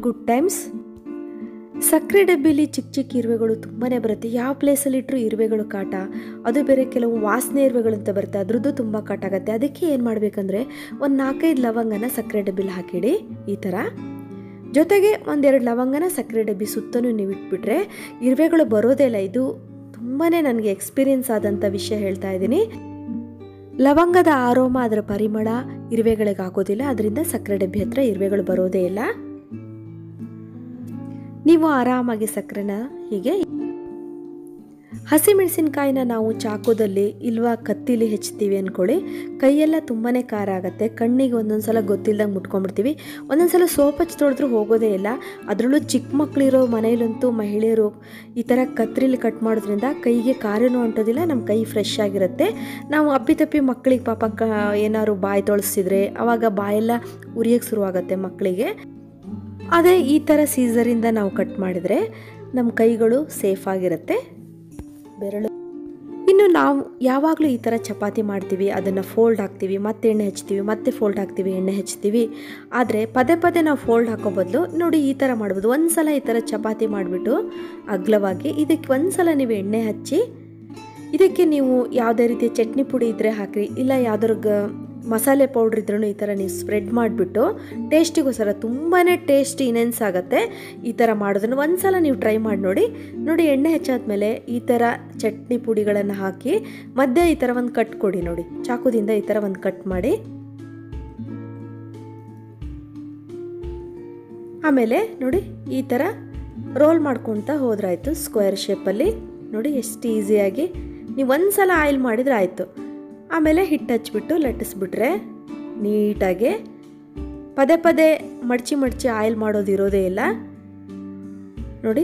good times ಸಕ್ಕರೆ ಡಬ್ಬಿಲಿ ಚಿಕ್ಕ ಚಿಕ್ಕ ಇರುವೆಗಳು ತುಂಬಾ ಬರುತ್ತೆ ಯಾವ ಪ್ಲೇಸಲ್ಲಿ ಇಟ್ಟರು ಇರುವೆಗಳು ಕಾಟ ಅದು ಬೇರೆ ಕೆಲವು ವಾಸನೆ ಇರುವೆಗಳು ಅಂತ ಬರುತ್ತೆ ಅದ್ರದ್ದು ತುಂಬ ಕಾಟ ಆಗುತ್ತೆ ಅದಕ್ಕೆ ಏನು ಮಾಡಬೇಕಂದ್ರೆ ಒಂದು ನಾಲ್ಕೈದು ಲವಂಗನ ಸಕ್ಕರೆ ಡಬ್ಬಿಲಿ ಹಾಕಿಡಿ ಈ ಥರ ಜೊತೆಗೆ ಒಂದೆರಡು ಲವಂಗನ ಸಕ್ಕರೆ ಡಬ್ಬಿ ಸುತ್ತಲೂ ನೀವು ಇಟ್ಬಿಟ್ರೆ ಇರುವೆಗಳು ಬರೋದೇ ಇಲ್ಲ ಇದು ತುಂಬಾ ನನಗೆ ಎಕ್ಸ್ಪೀರಿಯನ್ಸ್ ಆದಂಥ ವಿಷಯ ಹೇಳ್ತಾ ಇದ್ದೀನಿ ಲವಂಗದ ಆರೋಮ ಅದರ ಪರಿಮಳ ಇರುವೆಗಳಿಗೆ ಆಗೋದಿಲ್ಲ ಅದರಿಂದ ಸಕ್ಕರೆ ಡಬ್ಬಿ ಹತ್ರ ಇರುವೆಗಳು ಬರೋದೇ ಇಲ್ಲ ನೀವು ಆರಾಮಾಗಿ ಸಕ್ಕರೆನ ಹೀಗೆ ಹಸಿಮೆಣಸಿನ್ಕಾಯಿನ ನಾವು ಚಾಕುದಲ್ಲಿ ಇಲ್ವಾ ಕತ್ತಿಲಿ ಹೆಚ್ಚುತ್ತೀವಿ ಅಂದ್ಕೊಳ್ಳಿ ಕೈಯೆಲ್ಲ ತುಂಬಾ ಖಾರ ಆಗುತ್ತೆ ಕಣ್ಣಿಗೆ ಒಂದೊಂದು ಸಲ ಗೊತ್ತಿಲ್ದಂಗೆ ಮುಟ್ಕೊಂಡ್ಬಿಡ್ತೀವಿ ಒಂದೊಂದು ಸಲ ಸೋಪ್ ಹಚ್ಚಿ ತೊಳೆದ್ರೂ ಹೋಗೋದೇ ಇಲ್ಲ ಅದರಲ್ಲೂ ಚಿಕ್ಕ ಮಕ್ಕಳಿರೋ ಮನೆಯಲ್ಲಂತೂ ಮಹಿಳೆಯರು ಈ ಥರ ಕತ್ರಿಲಿ ಕಟ್ ಮಾಡೋದ್ರಿಂದ ಕೈಗೆ ಖಾರನೂ ಅಂಟೋದಿಲ್ಲ ನಮ್ಮ ಕೈ ಫ್ರೆಶ್ ಆಗಿರುತ್ತೆ ನಾವು ಅಪ್ಪಿತಪ್ಪಿ ಮಕ್ಕಳಿಗೆ ಪಾಪ ಕ ಏನಾದ್ರು ಬಾಯಿ ತೊಳಸಿದ್ರೆ ಆವಾಗ ಬಾಯೆಲ್ಲ ಉರಿಯೋಕ್ಕೆ ಶುರುವಾಗುತ್ತೆ ಮಕ್ಕಳಿಗೆ ಅದೇ ಈ ಥರ ಸೀಸರಿಂದ ನಾವು ಕಟ್ ಮಾಡಿದರೆ ನಮ್ಮ ಕೈಗಳು ಸೇಫ್ ಆಗಿರುತ್ತೆ ಬೆರಳು ಇನ್ನು ನಾವು ಯಾವಾಗಲೂ ಈ ಥರ ಚಪಾತಿ ಮಾಡ್ತೀವಿ ಅದನ್ನು ಫೋಲ್ಡ್ ಹಾಕ್ತೀವಿ ಮತ್ತೆ ಎಣ್ಣೆ ಹಚ್ತೀವಿ ಮತ್ತೆ ಫೋಲ್ಡ್ ಹಾಕ್ತೀವಿ ಎಣ್ಣೆ ಹಚ್ತೀವಿ ಆದರೆ ಪದೇ ಪದೇ ನಾವು ಫೋಲ್ಡ್ ಹಾಕೋ ಬದಲು ನೋಡಿ ಈ ಥರ ಮಾಡ್ಬೋದು ಒಂದು ಸಲ ಈ ಥರ ಚಪಾತಿ ಮಾಡಿಬಿಟ್ಟು ಅಗ್ಲವಾಗಿ ಇದಕ್ಕೆ ಒಂದು ಸಲ ನೀವು ಎಣ್ಣೆ ಹಚ್ಚಿ ಇದಕ್ಕೆ ನೀವು ಯಾವುದೇ ರೀತಿ ಚಟ್ನಿ ಪುಡಿ ಇದ್ದರೆ ಹಾಕಿರಿ ಇಲ್ಲ ಯಾವ್ದಾದ್ರು ಗ ಮಸಾಲೆ ಪೌಡ್ರ್ ಇದ್ರೂ ಈ ಥರ ನೀವು ಸ್ಪ್ರೆಡ್ ಮಾಡಿಬಿಟ್ಟು ಟೇಸ್ಟಿಗೋಸ್ಕರ ತುಂಬಾ ಟೇಸ್ಟ್ ಇನೆನ್ಸ್ ಆಗುತ್ತೆ ಈ ಥರ ಮಾಡೋದನ್ನು ಒಂದು ಸಲ ನೀವು ಟ್ರೈ ಮಾಡಿ ನೋಡಿ ನೋಡಿ ಎಣ್ಣೆ ಹೆಚ್ಚಾದ್ಮೇಲೆ ಈ ಥರ ಚಟ್ನಿ ಪುಡಿಗಳನ್ನು ಹಾಕಿ ಮಧ್ಯೆ ಈ ಥರ ಒಂದು ಕಟ್ ಕೊಡಿ ನೋಡಿ ಚಾಕುದಿಂದ ಈ ಥರ ಒಂದು ಕಟ್ ಮಾಡಿ ಆಮೇಲೆ ನೋಡಿ ಈ ಥರ ರೋಲ್ ಮಾಡ್ಕೊತ ಹೋದ್ರಾಯ್ತು ಸ್ಕ್ವೇರ್ ಶೇಪಲ್ಲಿ ನೋಡಿ ಎಷ್ಟು ಈಸಿಯಾಗಿ ನೀವು ಒಂದು ಸಲ ಆಯಿಲ್ ಮಾಡಿದರೆ ಆಯಿತು ಆಮೇಲೆ ಹಿಟ್ಟು ಹಚ್ಬಿಟ್ಟು ಲಟ್ಟಿಸ್ಬಿಟ್ರೆ ನೀಟಾಗಿ ಪದೇ ಪದೇ ಮಡ್ಚಿ ಮಡ್ಚಿ ಆಯಿಲ್ ಮಾಡೋದು ಇರೋದೇ ಇಲ್ಲ ನೋಡಿ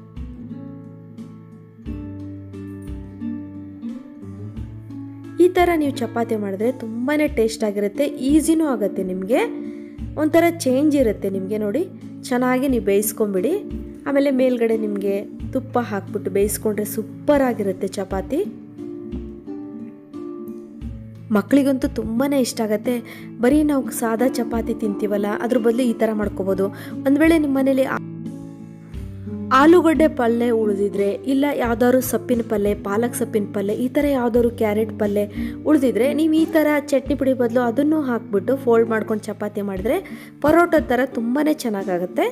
ಈ ಥರ ನೀವು ಚಪಾತಿ ಮಾಡಿದ್ರೆ ತುಂಬಾ ಟೇಸ್ಟ್ ಆಗಿರುತ್ತೆ ಈಸಿನೂ ಆಗುತ್ತೆ ನಿಮಗೆ ಒಂಥರ ಚೇಂಜ್ ಇರುತ್ತೆ ನಿಮಗೆ ನೋಡಿ ಚೆನ್ನಾಗಿ ನೀವು ಬೇಯಿಸ್ಕೊಂಬಿಡಿ ಆಮೇಲೆ ಮೇಲ್ಗಡೆ ನಿಮಗೆ ತುಪ್ಪ ಹಾಕ್ಬಿಟ್ಟು ಬೇಯಿಸ್ಕೊಂಡ್ರೆ ಸೂಪರ್ ಆಗಿರುತ್ತೆ ಚಪಾತಿ ಮಕ್ಕಳಿಗಂತೂ ತುಂಬಾ ಇಷ್ಟ ಆಗುತ್ತೆ ಬರೀ ನಾವು ಸಾದಾ ಚಪಾತಿ ತಿಂತೀವಲ್ಲ ಅದ್ರ ಬದಲು ಈ ಥರ ಮಾಡ್ಕೋಬೋದು ಒಂದು ವೇಳೆ ನಿಮ್ಮ ಮನೇಲಿ ಆಲೂಗಡ್ಡೆ ಪಲ್ಯ ಉಳಿದಿದ್ರೆ ಇಲ್ಲ ಯಾವ್ದಾದ್ರು ಸೊಪ್ಪಿನ ಪಲ್ಯ ಪಾಲಕ್ ಸೊಪ್ಪಿನ ಪಲ್ಯ ಈ ಥರ ಯಾವ್ದಾದ್ರು ಕ್ಯಾರೆಟ್ ಪಲ್ಯ ಉಳಿದಿದ್ರೆ ನೀವು ಈ ಥರ ಚಟ್ನಿ ಪುಡಿ ಬದಲು ಅದನ್ನು ಹಾಕ್ಬಿಟ್ಟು ಫೋಲ್ಡ್ ಮಾಡ್ಕೊಂಡು ಚಪಾತಿ ಮಾಡಿದ್ರೆ ಪರೋಟ ಥರ ತುಂಬಾ ಚೆನ್ನಾಗಾಗುತ್ತೆ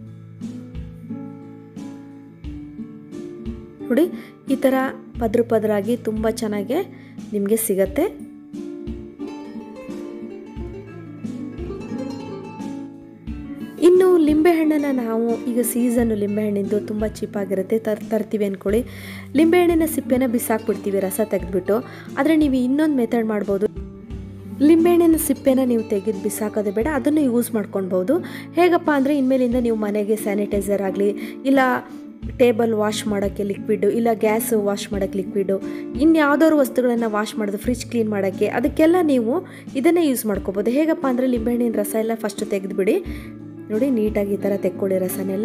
ನೋಡಿ ಈ ಥರ ಪದ್ರ ಪದರಾಗಿ ತುಂಬ ಚೆನ್ನಾಗಿ ನಿಮಗೆ ಸಿಗತ್ತೆ ಇನ್ನು ಲಿಂಬೆಹಣ್ಣನ್ನು ನಾವು ಈಗ ಸೀಸನ್ನು ಲಿಂಬೆಹಣ್ಣಿಂದು ತುಂಬ ಚೀಪಾಗಿರುತ್ತೆ ತರ್ ತರ್ತೀವಿ ಅಂದ್ಕೊಳ್ಳಿ ಲಿಂಬೆಹಣ್ಣಿನ ಸಿಪ್ಪೆನ ಬಿಸಾಕ್ಬಿಡ್ತೀವಿ ರಸ ತೆಗೆದ್ಬಿಟ್ಟು ಆದರೆ ನೀವು ಇನ್ನೊಂದು ಮೆಥಡ್ ಮಾಡ್ಬೋದು ಲಿಂಬೆಹಣ್ಣಿನ ಸಿಪ್ಪೆನ ನೀವು ತೆಗೆದು ಬಿಸಾಕೋದೇ ಬೇಡ ಅದನ್ನು ಯೂಸ್ ಮಾಡ್ಕೊಳ್ಬೋದು ಹೇಗಪ್ಪ ಅಂದರೆ ಇನ್ಮೇಲಿಂದ ನೀವು ಮನೆಗೆ ಸ್ಯಾನಿಟೈಸರ್ ಆಗಲಿ ಇಲ್ಲ ಟೇಬಲ್ ವಾಶ್ ಮಾಡೋಕ್ಕೆ ಲಿಕ್ವಿಡು ಇಲ್ಲ ಗ್ಯಾಸ್ ವಾಶ್ ಮಾಡೋಕ್ಕೆ ಲಿಕ್ವಿಡು ಇನ್ನು ಯಾವ್ದಾದ್ರು ವಸ್ತುಗಳನ್ನು ವಾಶ್ ಮಾಡೋದು ಫ್ರಿಜ್ ಕ್ಲೀನ್ ಮಾಡೋಕ್ಕೆ ಅದಕ್ಕೆಲ್ಲ ನೀವು ಇದನ್ನೇ ಯೂಸ್ ಮಾಡ್ಕೋಬೋದು ಹೇಗಪ್ಪ ಅಂದರೆ ಲಿಂಬೆಹಣ್ಣಿನ ರಸ ಎಲ್ಲ ಫಸ್ಟ್ ತೆಗೆದುಬಿಡಿ ನೋಡಿ ನೀಟಾಗಿ ಈ ಥರ ತೆಕ್ಕೊಳ್ಳಿ ರಸನೆಲ್ಲ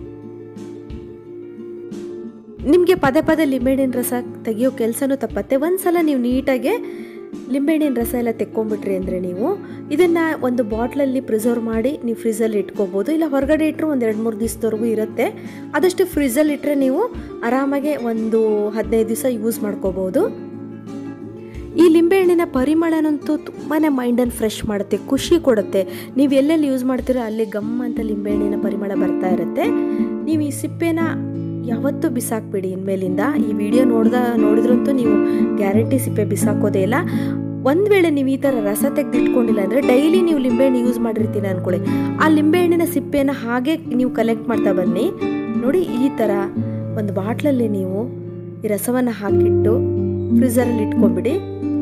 ನಿಮಗೆ ಪದೇ ಪದೇ ಲಿಂಬೆಹಣ್ಣಿನ ರಸ ತೆಗಿಯೋ ಕೆಲಸನೂ ತಪ್ಪತ್ತೆ ಒಂದು ಸಲ ನೀವು ನೀಟಾಗೆ ಲಿಂಬೆಹಣ್ಣಿನ ರಸ ಎಲ್ಲ ತೆಕ್ಕೊಂಬಿಟ್ರಿ ಅಂದರೆ ನೀವು ಇದನ್ನು ಒಂದು ಬಾಟ್ಲಲ್ಲಿ ಪ್ರಿಸರ್ವ್ ಮಾಡಿ ನೀವು ಫ್ರಿಜ್ಜಲ್ಲಿ ಇಟ್ಕೋಬೋದು ಇಲ್ಲ ಹೊರಗಡೆ ಇಟ್ಟರು ಒಂದು ಎರಡು ಮೂರು ದಿವಸದವರೆಗೂ ಇರುತ್ತೆ ಆದಷ್ಟು ಫ್ರಿಜ್ಜಲ್ಲಿ ಇಟ್ಟರೆ ನೀವು ಆರಾಮಾಗೆ ಒಂದು ಹದಿನೈದು ದಿವಸ ಯೂಸ್ ಮಾಡ್ಕೋಬೋದು ಈ ಲಿಂಬೆಹಣ್ಣಿನ ಪರಿಮಳನಂತೂ ತುಂಬಾ ಮೈಂಡನ್ನು ಫ್ರೆಶ್ ಮಾಡುತ್ತೆ ಖುಷಿ ಕೊಡುತ್ತೆ ನೀವು ಎಲ್ಲೆಲ್ಲಿ ಯೂಸ್ ಮಾಡ್ತೀರೋ ಅಲ್ಲಿ ಗಮ್ ಅಂತ ಲಿಂಬೆಹಣ್ಣಿನ ಪರಿಮಳ ಬರ್ತಾ ಇರುತ್ತೆ ನೀವು ಈ ಸಿಪ್ಪೆನ ಯಾವತ್ತೂ ಬಿಸಾಕ್ಬೇಡಿ ಇನ್ಮೇಲಿಂದ ಈ ವಿಡಿಯೋ ನೋಡ್ದ ನೋಡಿದ್ರಂತೂ ನೀವು ಗ್ಯಾರಂಟಿ ಸಿಪ್ಪೆ ಬಿಸಾಕೋದೇ ಇಲ್ಲ ಒಂದು ವೇಳೆ ನೀವು ಈ ಥರ ರಸ ತೆಗೆದಿಟ್ಕೊಂಡಿಲ್ಲ ಅಂದರೆ ಡೈಲಿ ನೀವು ಲಿಂಬೆಹಣ್ಣು ಯೂಸ್ ಮಾಡಿರ್ತೀನಿ ಅಂದ್ಕೊಳ್ಳಿ ಆ ಲಿಂಬೆಹಣ್ಣಿನ ಸಿಪ್ಪೆನ ಹಾಗೆ ನೀವು ಕಲೆಕ್ಟ್ ಮಾಡ್ತಾ ಬನ್ನಿ ನೋಡಿ ಈ ಥರ ಒಂದು ಬಾಟ್ಲಲ್ಲಿ ನೀವು ಈ ರಸವನ್ನು ಹಾಕಿಟ್ಟು ಫ್ರೀಝರಲ್ಲಿ ಇಟ್ಕೊಂಬಿಡಿ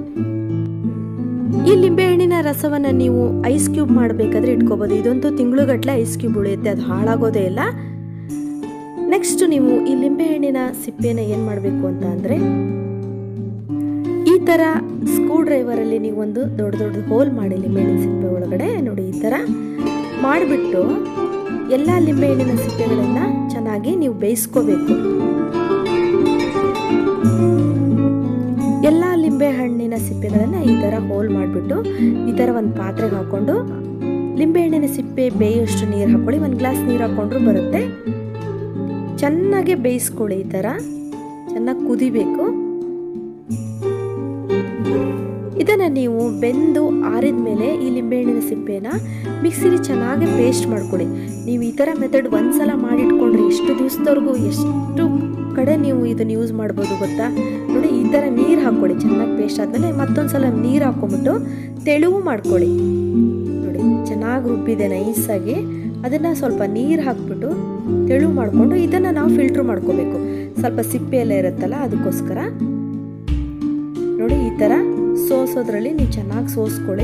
ಈ ಲಿಂಬೆಹಣ್ಣಿನ ರಸವನ್ನು ನೀವು ಐಸ್ ಕ್ಯೂಬ್ ಮಾಡಬೇಕಾದ್ರೆ ಇಟ್ಕೋಬೋದು ಇದಂತೂ ತಿಂಗಳುಗಟ್ಟಲೆ ಐಸ್ ಕ್ಯೂಬ್ ಉಳಿಯುತ್ತೆ ಅದು ಹಾಳಾಗೋದೇ ಇಲ್ಲ ನೆಕ್ಸ್ಟ್ ನೀವು ಈ ಲಿಂಬೆಹಣ್ಣಿನ ಸಿಪ್ಪೆನ ಏನು ಮಾಡಬೇಕು ಅಂತ ಅಂದರೆ ಈ ಥರ ಸ್ಕ್ರೂ ಡ್ರೈವರಲ್ಲಿ ನೀವು ಒಂದು ದೊಡ್ಡ ದೊಡ್ಡ ಹೋಲ್ ಮಾಡಿ ಲಿಂಬೆಹಣ್ಣಿನ ಸಿಪ್ಪೆ ಒಳಗಡೆ ನೋಡಿ ಈ ಥರ ಮಾಡಿಬಿಟ್ಟು ಎಲ್ಲ ಲಿಂಬೆಹಣ್ಣಿನ ಸಿಪ್ಪೆಗಳನ್ನು ಚೆನ್ನಾಗಿ ನೀವು ಬೇಯಿಸ್ಕೋಬೇಕು ಎಲ್ಲ ಲಿಂಬೆ ಹಣ್ಣಿನ ಸಿಪ್ಪೆಗಳನ್ನು ಈ ಥರ ಹೋಲ್ ಮಾಡಿಬಿಟ್ಟು ಈ ಥರ ಒಂದು ಪಾತ್ರೆಗೆ ಹಾಕ್ಕೊಂಡು ಲಿಂಬೆಹಣ್ಣಿನ ಸಿಪ್ಪೆ ಬೇಯೋಷ್ಟು ನೀರು ಹಾಕೊಳ್ಳಿ ಒಂದು ಗ್ಲಾಸ್ ನೀರು ಹಾಕೊಂಡ್ರು ಬರುತ್ತೆ ಚೆನ್ನಾಗಿ ಬೇಯಿಸ್ಕೊಳ್ಳಿ ಈ ಥರ ಚೆನ್ನಾಗಿ ಕುದಿಬೇಕು ಇದನ್ನು ನೀವು ಬೆಂದು ಆರಿದ ಮೇಲೆ ಈ ಲಿಂಬೆಹಣ್ಣಿನ ಸಿಪ್ಪೆನ ಮಿಕ್ಸಿಲಿ ಚೆನ್ನಾಗಿ ಪೇಸ್ಟ್ ಮಾಡ್ಕೊಳ್ಳಿ ನೀವು ಈ ಥರ ಮೆಥಡ್ ಒಂದ್ಸಲ ಮಾಡಿಟ್ಕೊಂಡ್ರೆ ಎಷ್ಟು ದಿವಸದವರೆಗೂ ಎಷ್ಟು ಕಡೆ ನೀವು ಇದನ್ನು ಯೂಸ್ ಮಾಡ್ಬೋದು ಗೊತ್ತಾ ನೋಡಿ ಈ ಥರ ನೀರು ಹಾಕ್ಕೊಳ್ಳಿ ಚೆನ್ನಾಗಿ ಪೇಸ್ಟ್ ಆದಮೇಲೆ ಮತ್ತೊಂದು ಸಲ ನೀರು ಹಾಕ್ಕೊಂಬಿಟ್ಟು ತೆಳುವು ಮಾಡ್ಕೊಳ್ಳಿ ನೋಡಿ ಚೆನ್ನಾಗಿ ರುಬ್ಬಿದೆ ನೈಸಾಗಿ ಅದನ್ನು ಸ್ವಲ್ಪ ನೀರು ಹಾಕ್ಬಿಟ್ಟು ತೆಳು ಮಾಡಿಕೊಂಡು ಇದನ್ನು ನಾವು ಫಿಲ್ಟ್ರ್ ಮಾಡ್ಕೋಬೇಕು ಸ್ವಲ್ಪ ಸಿಪ್ಪೆ ಎಲ್ಲ ಇರುತ್ತಲ್ಲ ಅದಕ್ಕೋಸ್ಕರ ನೋಡಿ ಈ ಥರ ಸೋಸೋದ್ರಲ್ಲಿ ನೀವು ಚೆನ್ನಾಗಿ ಸೋಸ್ಕೊಳ್ಳಿ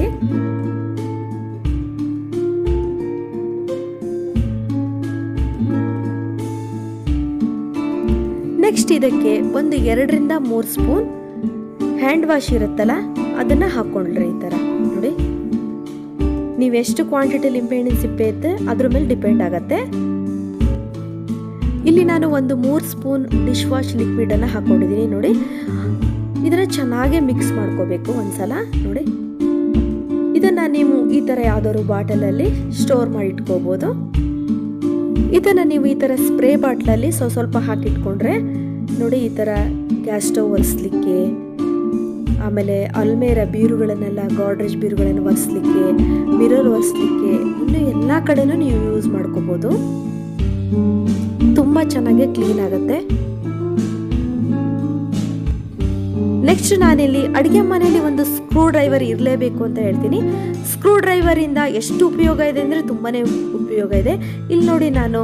ನೆಕ್ಸ್ಟ್ ಇದಕ್ಕೆ ಒಂದು ಎರಡರಿಂದ ಮೂರು ಸ್ಪೂನ್ ಹ್ಯಾಂಡ್ ವಾಶ್ ಇರುತ್ತಲ್ಲ ಅದನ್ನು ಹಾಕ್ಕೊಂಡ್ರಿ ಈ ಥರ ನೋಡಿ ನೀವು ಎಷ್ಟು ಕ್ವಾಂಟಿಟಿ ಲಿಂಬೆಹಣ್ಣಿನ ಸಿಪ್ಪೆ ಇರುತ್ತೆ ಅದ್ರ ಮೇಲೆ ಡಿಪೆಂಡ್ ಆಗುತ್ತೆ ಇಲ್ಲಿ ನಾನು ಒಂದು ಮೂರು ಸ್ಪೂನ್ ಡಿಶ್ ವಾಶ್ ಲಿಕ್ವಿಡನ್ನು ಹಾಕ್ಕೊಂಡಿದ್ದೀನಿ ನೋಡಿ ಇದನ್ನು ಚೆನ್ನಾಗೇ ಮಿಕ್ಸ್ ಮಾಡ್ಕೋಬೇಕು ಒಂದ್ಸಲ ನೋಡಿ ಇದನ್ನು ನೀವು ಈ ಥರ ಯಾವುದಾದ್ರು ಬಾಟಲಲ್ಲಿ ಸ್ಟೋರ್ ಮಾಡಿ ಇಟ್ಕೋಬೋದು ಇದನ್ನು ನೀವು ಈ ಥರ ಸ್ಪ್ರೇ ಬಾಟ್ಲಲ್ಲಿ ಸ್ವಲ್ಪ ಸ್ವಲ್ಪ ಹಾಕಿಟ್ಕೊಂಡ್ರೆ ನೋಡಿ ಈ ಥರ ಗ್ಯಾಸ್ ಸ್ಟವ್ ಒರೆಸ್ಲಿಕ್ಕೆ ಆಮೇಲೆ ಅಲ್ಮೇರ ಬೀರುಗಳನ್ನೆಲ್ಲ ಗಾಡ್ರೇಜ್ ಬೀರುಗಳನ್ನು ಒರೆಸ್ಲಿಕ್ಕೆ ಮಿರರ್ ಒರೆಸ್ಲಿಕ್ಕೆ ಇನ್ನು ಎಲ್ಲ ಕಡೆನೂ ನೀವು ಯೂಸ್ ಮಾಡ್ಕೋಬೋದು ತುಂಬ ಚೆನ್ನಾಗಿ ಕ್ಲೀನ್ ಆಗುತ್ತೆ ನೆಕ್ಸ್ಟ್ ನಾನಿಲ್ಲಿ ಅಡುಗೆ ಮನೆಯಲ್ಲಿ ಒಂದು ಸ್ಕ್ರೂ ಡ್ರೈವರ್ ಇರಲೇಬೇಕು ಅಂತ ಹೇಳ್ತೀನಿ ಸ್ಕ್ರೂ ಡ್ರೈವರಿಂದ ಎಷ್ಟು ಉಪಯೋಗ ಇದೆ ಅಂದರೆ ತುಂಬಾ ಉಪಯೋಗ ಇದೆ ಇಲ್ಲಿ ನೋಡಿ ನಾನು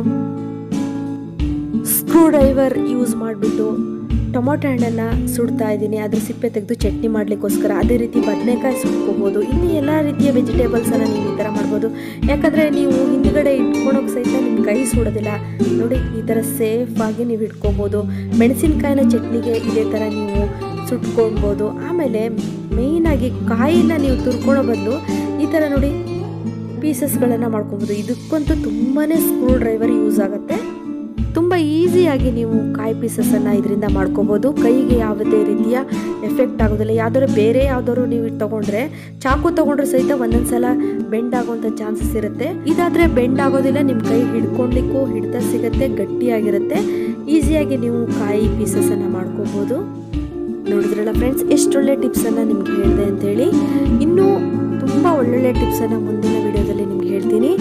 ಸ್ಕ್ರೂ ಡ್ರೈವರ್ ಯೂಸ್ ಮಾಡಿಬಿಟ್ಟು ಟೊಮೊಟೊ ಹಣ್ಣನ್ನು ಸುಡ್ತಾ ಇದ್ದೀನಿ ಅದ್ರ ಸಿಪ್ಪೆ ತೆಗೆದು ಚಟ್ನಿ ಮಾಡಲಿಕ್ಕೋಸ್ಕರ ಅದೇ ರೀತಿ ಬದನೆಕಾಯಿ ಸುಟ್ಕೋಬೋದು ಇನ್ನು ಎಲ್ಲ ರೀತಿಯ ವೆಜಿಟೇಬಲ್ಸನ್ನು ನೀವು ಈ ಥರ ಮಾಡ್ಬೋದು ಯಾಕಂದರೆ ನೀವು ಹಿಂದ್ಗಡೆ ಇಟ್ಕೊಳೋಕೆ ಸಹಿತ ನಿಮ್ಮ ಕೈ ಸುಡೋದಿಲ್ಲ ನೋಡಿ ಈ ಥರ ಸೇಫಾಗಿ ನೀವು ಇಟ್ಕೋಬೋದು ಮೆಣಸಿನ್ಕಾಯಿನ ಚಟ್ನಿಗೆ ಇದೇ ಥರ ನೀವು ಸುಟ್ಕೊಳ್ಬೋದು ಆಮೇಲೆ ಮೇಯ್ನಾಗಿ ಕಾಯಿನ ನೀವು ತುರ್ಕೊಳ್ಳೋ ಬದಲು ಈ ಥರ ನೋಡಿ ಪೀಸಸ್ಗಳನ್ನು ಮಾಡ್ಕೊಬೋದು ಇದಕ್ಕಂತೂ ತುಂಬಾ ಸ್ಕ್ರೂ ಡ್ರೈವರ್ ಯೂಸ್ ಆಗುತ್ತೆ ತುಂಬ ಈಸಿಯಾಗಿ ನೀವು ಕಾಯಿ ಪೀಸಸನ್ನು ಇದರಿಂದ ಮಾಡ್ಕೋಬೋದು ಕೈಗೆ ಯಾವುದೇ ರೀತಿಯ ಎಫೆಕ್ಟ್ ಆಗೋದಿಲ್ಲ ಯಾವ್ದಾದ್ರು ಬೇರೆ ಯಾವ್ದಾದ್ರು ನೀವು ತೊಗೊಂಡ್ರೆ ಚಾಕು ತೊಗೊಂಡ್ರೆ ಸಹಿತ ಒಂದೊಂದು ಸಲ ಬೆಂಡ್ ಆಗುವಂಥ ಚಾನ್ಸಸ್ ಇರುತ್ತೆ ಇದಾದರೆ ಬೆಂಡ್ ಆಗೋದಿಲ್ಲ ನಿಮ್ಮ ಕೈ ಹಿಡ್ಕೊಳ್ಲಿಕ್ಕೂ ಹಿಡ್ತಾ ಸಿಗುತ್ತೆ ಗಟ್ಟಿಯಾಗಿರುತ್ತೆ ಈಸಿಯಾಗಿ ನೀವು ಕಾಯಿ ಪೀಸಸನ್ನು ಮಾಡ್ಕೋಬೋದು ನೋಡಿದ್ರಲ್ಲ ಫ್ರೆಂಡ್ಸ್ ಎಷ್ಟೊಳ್ಳೆ ಟಿಪ್ಸನ್ನು ನಿಮ್ಗೆ ಹೇಳಿದೆ ಅಂತೇಳಿ ಇನ್ನೂ ತುಂಬ ಒಳ್ಳೊಳ್ಳೆ ಟಿಪ್ಸನ್ನು ಮುಂದಿನ ವಿಡಿಯೋದಲ್ಲಿ ನಿಮ್ಗೆ ಹೇಳ್ತೀನಿ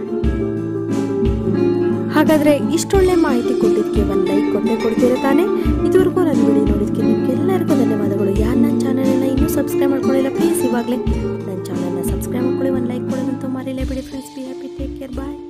ಹಾಗಾದರೆ ಇಷ್ಟೊಳ್ಳೆ ಮಾಹಿತಿ ಕೊಟ್ಟಿದ್ದಕ್ಕೆ ಒಂದು ಲೈಕ್ ಕೊಟ್ಟೆ ಕೊಡ್ತೀರ ತಾನೇ ಇದುವರೆಗೂ ನನ್ನ ವಿಡಿಯೋ ನೋಡಿದ್ದಕ್ಕೆ ನಿಮ್ಗೆಲ್ಲರಿಗೂ ಧನ್ಯವಾದಗಳು ಯಾರು ನನ್ನ ಚಾನಲನ್ನು ಇನ್ನೂ ಸಬ್ಸ್ಕ್ರೈಬ್ ಮಾಡ್ಕೊಳ್ಳಿಲ್ಲ ಪ್ಲೀಸ್ ಇವಾಗಲೇ ನನ್ನ ಚಾನಲ್ನ ಸಬ್ಸ್ಕ್ರೈಬ್ ಮಾಡ್ಕೊಳ್ಳಿ ಒಂದು ಲೈಕ್ ಕೊಡೋದಂತೂ ಮರಿಲೇ ಬಿಡಿ friends be happy take care bye